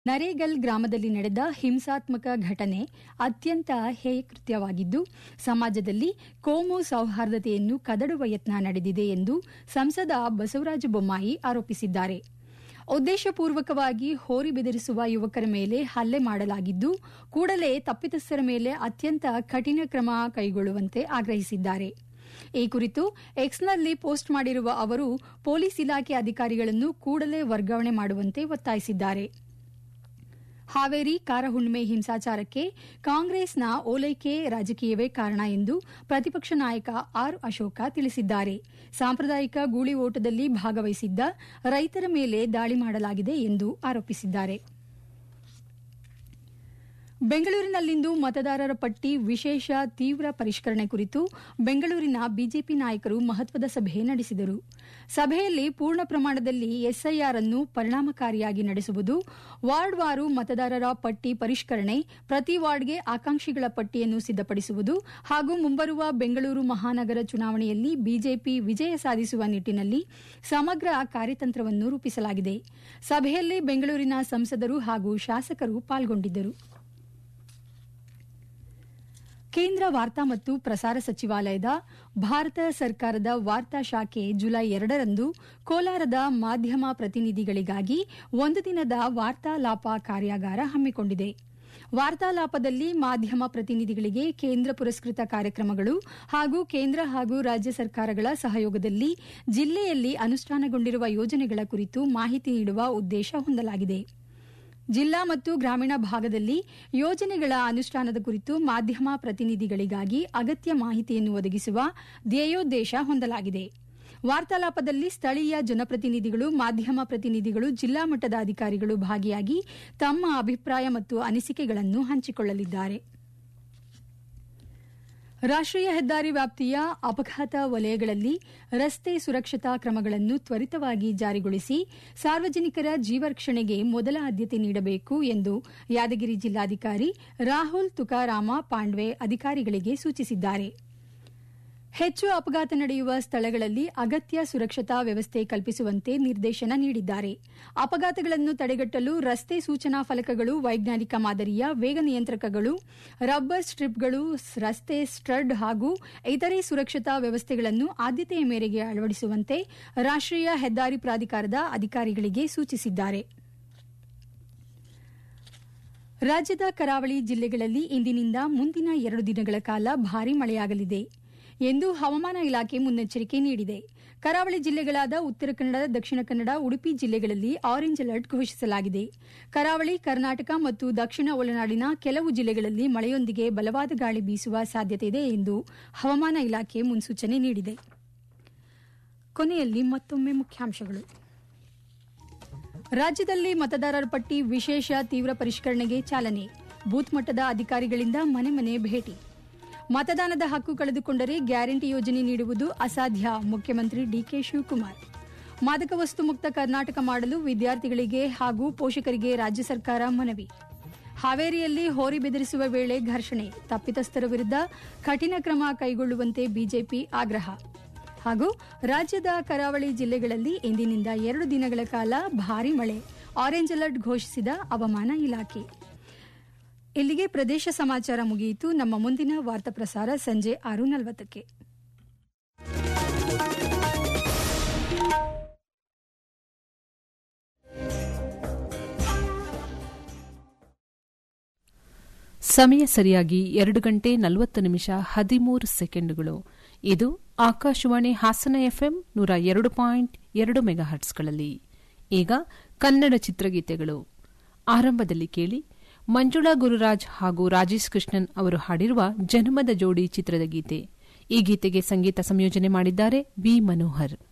ನರೇಗಲ್ ಗ್ರಾಮದಲ್ಲಿ ನಡೆದ ಹಿಂಸಾತ್ಮಕ ಘಟನೆ ಅತ್ಯಂತ ಹೇಯಕೃತ್ಯವಾಗಿದ್ದು ಸಮಾಜದಲ್ಲಿ ಕೋಮು ಸೌಹಾರ್ದತೆಯನ್ನು ಕದಡುವ ಯತ್ನ ನಡೆದಿದೆ ಎಂದು ಸಂಸದ ಬಸವರಾಜ ಬೊಮ್ಮಾಯಿ ಆರೋಪಿಸಿದ್ದಾರೆ ಉದ್ದೇಶಪೂರ್ವಕವಾಗಿ ಹೋರಿ ಬೆದರಿಸುವ ಯುವಕರ ಮೇಲೆ ಹಲ್ಲೆ ಮಾಡಲಾಗಿದ್ದು ಕೂಡಲೇ ತಪ್ಪಿತಸ್ಥರ ಮೇಲೆ ಅತ್ಯಂತ ಕಠಿಣ ಕ್ರಮ ಕೈಗೊಳ್ಳುವಂತೆ ಆಗ್ರಹಿಸಿದ್ದಾರೆ ಈ ಕುರಿತು ಎಕ್ಸ್ನಲ್ಲಿ ಪೋಸ್ಟ್ ಮಾಡಿರುವ ಅವರು ಪೊಲೀಸ್ ಇಲಾಖೆ ಅಧಿಕಾರಿಗಳನ್ನು ಕೂಡಲೇ ವರ್ಗಾವಣೆ ಮಾಡುವಂತೆ ಒತ್ತಾಯಿಸಿದ್ದಾರೆ ಹಾವೇರಿ ಕಾರಹುಣ್ಣಿಮೆ ಹಿಂಸಾಚಾರಕ್ಕೆ ಕಾಂಗ್ರೆಸ್ನ ಓಲೈಕೆ ರಾಜಕೀಯವೇ ಕಾರಣ ಎಂದು ಪ್ರತಿಪಕ್ಷ ನಾಯಕ ಆರ್ ಅಶೋಕ ತಿಳಿಸಿದ್ದಾರೆ ಸಾಂಪ್ರದಾಯಿಕ ಗೂಳಿ ಓಟದಲ್ಲಿ ಭಾಗವಹಿಸಿದ್ದ ರೈತರ ಮೇಲೆ ದಾಳಿ ಮಾಡಲಾಗಿದೆ ಎಂದು ಆರೋಪಿಸಿದ್ದಾರೆ ಬೆಂಗಳೂರಿನಲ್ಲಿಂದು ಮತದಾರರ ಪಟ್ಟಿ ವಿಶೇಷ ತೀವ್ರ ಪರಿಷ್ಕರಣೆ ಕುರಿತು ಬೆಂಗಳೂರಿನ ಬಿಜೆಪಿ ನಾಯಕರು ಮಹತ್ವದ ಸಭೆ ನಡೆಸಿದರು ಸಭೆಯಲ್ಲಿ ಪೂರ್ಣ ಪ್ರಮಾಣದಲ್ಲಿ ಎಸ್ಐಆರ್ ಅನ್ನು ಪರಿಣಾಮಕಾರಿಯಾಗಿ ನಡೆಸುವುದು ವಾರ್ಡ್ವಾರು ಮತದಾರರ ಪಟ್ಟಿ ಪರಿಷ್ಕರಣೆ ಪ್ರತಿ ವಾರ್ಡ್ಗೆ ಆಕಾಂಕ್ಷಿಗಳ ಪಟ್ಟಿಯನ್ನು ಸಿದ್ದಪಡಿಸುವುದು ಹಾಗೂ ಮುಂಬರುವ ಬೆಂಗಳೂರು ಮಹಾನಗರ ಚುನಾವಣೆಯಲ್ಲಿ ಬಿಜೆಪಿ ವಿಜಯ ಸಾಧಿಸುವ ನಿಟ್ಟಿನಲ್ಲಿ ಸಮಗ್ರ ಕಾರ್ಯತಂತ್ರವನ್ನು ರೂಪಿಸಲಾಗಿದೆ ಸಭೆಯಲ್ಲಿ ಬೆಂಗಳೂರಿನ ಸಂಸದರು ಹಾಗೂ ಶಾಸಕರು ಪಾಲ್ಗೊಂಡಿದ್ದರು ಕೇಂದ್ರ ವಾರ್ತಾ ಮತ್ತು ಪ್ರಸಾರ ಸಚಿವಾಲಯದ ಭಾರತ ಸರ್ಕಾರದ ವಾರ್ತಾ ಶಾಖೆ ಜುಲೈ ಎರಡರಂದು ಕೋಲಾರದ ಮಾಧ್ಯಮ ಪ್ರತಿನಿಧಿಗಳಿಗಾಗಿ ಒಂದು ದಿನದ ವಾರ್ತಾಲಾಪ ಕಾರ್ಯಾಗಾರ ಹಮ್ಮಿಕೊಂಡಿದೆ ವಾರ್ತಾಲಾಪದಲ್ಲಿ ಮಾಧ್ಯಮ ಪ್ರತಿನಿಧಿಗಳಿಗೆ ಕೇಂದ್ರ ಪುರಸ್ಕೃತ ಕಾರ್ಯಕ್ರಮಗಳು ಹಾಗೂ ಕೇಂದ್ರ ಹಾಗೂ ರಾಜ್ಯ ಸರ್ಕಾರಗಳ ಸಹಯೋಗದಲ್ಲಿ ಜಿಲ್ಲೆಯಲ್ಲಿ ಅನುಷ್ಠಾನಗೊಂಡಿರುವ ಯೋಜನೆಗಳ ಕುರಿತು ಮಾಹಿತಿ ನೀಡುವ ಉದ್ದೇಶ ಹೊಂದಲಾಗಿದೆ ಜಿಲ್ಲಾ ಮತ್ತು ಗ್ರಾಮೀಣ ಭಾಗದಲ್ಲಿ ಯೋಜನೆಗಳ ಅನುಷ್ಠಾನದ ಕುರಿತು ಮಾಧ್ಯಮ ಪ್ರತಿನಿಧಿಗಳಿಗಾಗಿ ಅಗತ್ಯ ಮಾಹಿತಿಯನ್ನು ಒದಗಿಸುವ ಧ್ಯೇಯೋದ್ದೇಶ ಹೊಂದಲಾಗಿದೆ ವಾರ್ತಾಲಾಪದಲ್ಲಿ ಸ್ಥಳೀಯ ಜನಪ್ರತಿನಿಧಿಗಳು ಮಾಧ್ಯಮ ಪ್ರತಿನಿಧಿಗಳು ಜಿಲ್ಲಾ ಮಟ್ಟದ ಅಧಿಕಾರಿಗಳು ಭಾಗಿಯಾಗಿ ತಮ್ಮ ಅಭಿಪ್ರಾಯ ಮತ್ತು ಅನಿಸಿಕೆಗಳನ್ನು ಹಂಚಿಕೊಳ್ಳಲಿದ್ದಾರೆ ರಾಷ್ಟೀಯ ಹೆದ್ದಾರಿ ವ್ಯಾಪ್ತಿಯ ಅಪಘಾತ ವಲಯಗಳಲ್ಲಿ ರಸ್ತೆ ಸುರಕ್ಷತಾ ಕ್ರಮಗಳನ್ನು ತ್ವರಿತವಾಗಿ ಜಾರಿಗೊಳಿಸಿ ಸಾರ್ವಜನಿಕರ ಜೀವರಕ್ಷಣೆಗೆ ಮೊದಲ ಆದ್ಯತೆ ನೀಡಬೇಕು ಎಂದು ಯಾದಗಿರಿ ಜಿಲ್ಲಾಧಿಕಾರಿ ರಾಹುಲ್ ತುಕಾರಾಮ ಪಾಂಡ್ವೆ ಅಧಿಕಾರಿಗಳಿಗೆ ಸೂಚಿಸಿದ್ದಾರೆ ಹೆಚ್ಚು ಅಪಘಾತ ನಡೆಯುವ ಸ್ಥಳಗಳಲ್ಲಿ ಅಗತ್ಯ ಸುರಕ್ಷತಾ ವ್ಯವಸ್ಥೆ ಕಲ್ಪಿಸುವಂತೆ ನಿರ್ದೇಶನ ನೀಡಿದ್ದಾರೆ ಅಪಘಾತಗಳನ್ನು ತಡೆಗಟ್ಟಲು ರಸ್ತೆ ಸೂಚನಾ ಫಲಕಗಳು ವೈಜ್ಞಾನಿಕ ಮಾದರಿಯ ವೇಗ ನಿಯಂತ್ರಕಗಳು ರಬ್ಬರ್ ಸ್ಟ್ರಿಪ್ಗಳು ರಸ್ತೆ ಸ್ಟಡ್ ಹಾಗೂ ಇತರೆ ಸುರಕ್ಷತಾ ವ್ಯವಸ್ಥೆಗಳನ್ನು ಆದ್ಯತೆಯ ಮೇರೆಗೆ ಅಳವಡಿಸುವಂತೆ ರಾಷ್ಟೀಯ ಹೆದ್ದಾರಿ ಪ್ರಾಧಿಕಾರದ ಅಧಿಕಾರಿಗಳಿಗೆ ಸೂಚಿಸಿದ್ದಾರೆ ರಾಜ್ಯದ ಕರಾವಳಿ ಜಿಲ್ಲೆಗಳಲ್ಲಿ ಇಂದಿನಿಂದ ಮುಂದಿನ ಎರಡು ದಿನಗಳ ಕಾಲ ಭಾರೀ ಮಳೆಯಾಗಲಿದೆ ಎಂದು ಹವಾಮಾನ ಇಲಾಖೆ ಮುನ್ನೆಚ್ಚರಿಕೆ ನೀಡಿದೆ ಕರಾವಳಿ ಜಿಲ್ಲೆಗಳಾದ ಉತ್ತರ ಕನ್ನಡ ದಕ್ಷಿಣ ಕನ್ನಡ ಉಡುಪಿ ಜಿಲ್ಲೆಗಳಲ್ಲಿ ಆರೆಂಜ್ ಅಲರ್ಟ್ ಘೋಷಿಸಲಾಗಿದೆ ಕರಾವಳಿ ಕರ್ನಾಟಕ ಮತ್ತು ದಕ್ಷಿಣ ಒಳನಾಡಿನ ಕೆಲವು ಜಿಲ್ಲೆಗಳಲ್ಲಿ ಮಳೆಯೊಂದಿಗೆ ಬಲವಾದ ಗಾಳಿ ಬೀಸುವ ಸಾಧ್ಯತೆಯಿದೆ ಎಂದು ಹವಾಮಾನ ಇಲಾಖೆ ಮುನ್ಸೂಚನೆ ನೀಡಿದೆ ಕೊನೆಯಲ್ಲಿ ಮತ್ತೊಮ್ಮೆ ಮುಖ್ಯಾಂಶಗಳು ರಾಜ್ಯದಲ್ಲಿ ಮತದಾರರ ಪಟ್ಟಿ ವಿಶೇಷ ತೀವ್ರ ಪರಿಷ್ಕರಣೆಗೆ ಚಾಲನೆ ಬೂತ್ ಮಟ್ಟದ ಅಧಿಕಾರಿಗಳಿಂದ ಮನೆ ಮನೆ ಭೇಟಿ ಮತದಾನದ ಹಕ್ಕು ಕಳೆದುಕೊಂಡರೆ ಗ್ಯಾರಂಟಿ ಯೋಜನೆ ನೀಡುವುದು ಅಸಾಧ್ಯ ಮುಖ್ಯಮಂತ್ರಿ ಡಿಕೆ ಶಿವಕುಮಾರ್ ಮಾದಕ ವಸ್ತು ಮುಕ್ತ ಕರ್ನಾಟಕ ಮಾಡಲು ವಿದ್ಯಾರ್ಥಿಗಳಿಗೆ ಹಾಗೂ ಪೋಷಕರಿಗೆ ರಾಜ್ಯ ಸರ್ಕಾರ ಮನವಿ ಹಾವೇರಿಯಲ್ಲಿ ಹೋರಿ ಬೆದರಿಸುವ ವೇಳೆ ಘರ್ಷಣೆ ತಪ್ಪಿತಸ್ಥರ ವಿರುದ್ಧ ಕಠಿಣ ಕ್ರಮ ಕೈಗೊಳ್ಳುವಂತೆ ಬಿಜೆಪಿ ಆಗ್ರಹ ಹಾಗೂ ರಾಜ್ಯದ ಕರಾವಳಿ ಜಿಲ್ಲೆಗಳಲ್ಲಿ ಇಂದಿನಿಂದ ಎರಡು ದಿನಗಳ ಕಾಲ ಭಾರೀ ಮಳೆ ಆರೆಂಜ್ ಅಲರ್ಟ್ ಘೋಷಿಸಿದ ಹವಾಮಾನ ಇಲಾಖೆ ಇಲ್ಲಿಗೆ ಪ್ರದೇಶ ಸಮಾಚಾರ ಮುಗಿಯಿತು ನಮ್ಮ ಮುಂದಿನ ವಾರ್ತಾ ಪ್ರಸಾರ ಸಂಜೆ ಆರು ನಲವತ್ತಕ್ಕೆ ಸಮಯ ಸರಿಯಾಗಿ ಎರಡು ಗಂಟೆ ನಲವತ್ತು ನಿಮಿಷ ಹದಿಮೂರು ಸೆಕೆಂಡುಗಳು ಇದು ಆಕಾಶವಾಣಿ ಹಾಸನ ಎಫ್ಎಂ ನೂರ ಎರಡು ಪಾಯಿಂಟ್ ಎರಡು ಮೆಗಾಹರ್ಟ್ಸ್ಗಳಲ್ಲಿ ಈಗ ಕನ್ನಡ ಚಿತ್ರಗೀತೆಗಳು ಆರಂಭದಲ್ಲಿ ಕೇಳಿ ಮಂಜುಳಾ ಗುರುರಾಜ್ ಹಾಗೂ ರಾಜೇಶ್ ಕೃಷ್ಣನ್ ಅವರು ಹಾಡಿರುವ ಜನ್ಮದ ಜೋಡಿ ಚಿತ್ರದ ಗೀತೆ ಈ ಗೀತೆಗೆ ಸಂಗೀತ ಸಂಯೋಜನೆ ಮಾಡಿದ್ದಾರೆ ಬಿ ಮನೋಹರ್